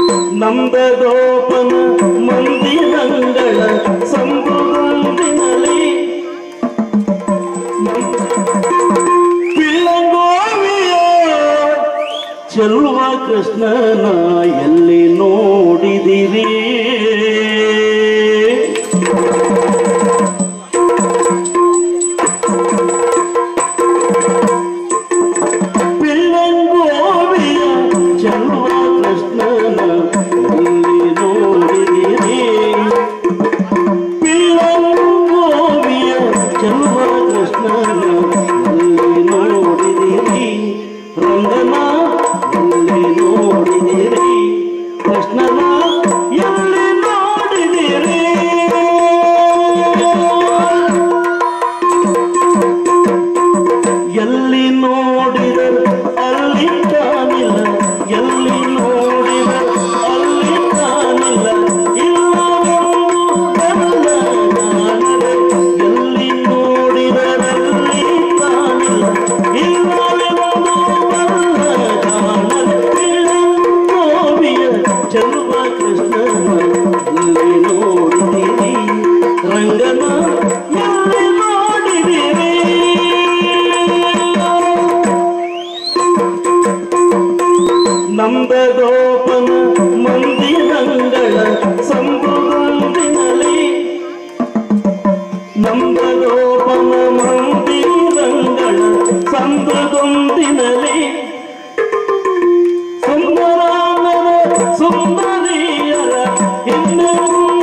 ನಂದಗೋಪನ ಮಂದಿರಂಗಳ ಸಂಭುಗೊಂದಿನಲಿ ಪಿಳ್ಳಂಗೋವಿಯ ಚೆಲುವ ಕೃಷ್ಣನ ಎಲ್ಲಿ ನೋಡಿದಿರಿ ಪಿಳ್ಳಂಗೋವಿಯ ಚೆಲುವ ಕೃಷ್ಣನ ಎಲ್ಲಿ ನೋಡಿದಿರಿ ಪಿಳ್ಳಂಗೋವಿಯ ಚೆಲುವ ಕೃಷ್ಣನ ಎಲ್ಲಿ ನೋಡಿದಿರಿ ರಂಗನ ಎಲ್ಲಿ ನೋಡಿದಿರಿ ಕೃಷ್ಣನ ಎಲ್ಲಿ ನೋಡಿದಿರಿ ಎಲ್ಲಿ ನೋಡಿದರು ಅಲ್ಲಿ ಕಾಣಿಲ್ಲ ಎಲ್ಲಿ ನೋಡಿದರು ಅಲ್ಲಿ ಕಾಣಿಲ್ಲ ಇಲ್ಲ ಒಂದು ಕಾಣದೆ ಎಲ್ಲಿ ನೋಡಿದರಲ್ಲಿ ಕಾಣಿಲ್ಲ ಇಲ್ಲ ಒಂದು ಕಾಣದೆ ಗೋವಿಯ ಚೆಲುವ ಕೃಷ್ಣನ ಎಲ್ಲಿ ನೋಡಿದಿರಿ ರಂಗನ ಎಲ್ಲಿ ನೋಡಿದಿರಿ ನಂದಗೋಪನ ಮಂದಿರಂಗಳ ಸಂಭುಗೊಂದಿನಲಿ ನಂದಗೋಪನ ಮಂದಿರಂಗಳ ಸಂಭುಗೊಂದಿನಲಿ ಸುಂದರಾನರ ಸುಂದರಿಯರ ಹಿಂದೆ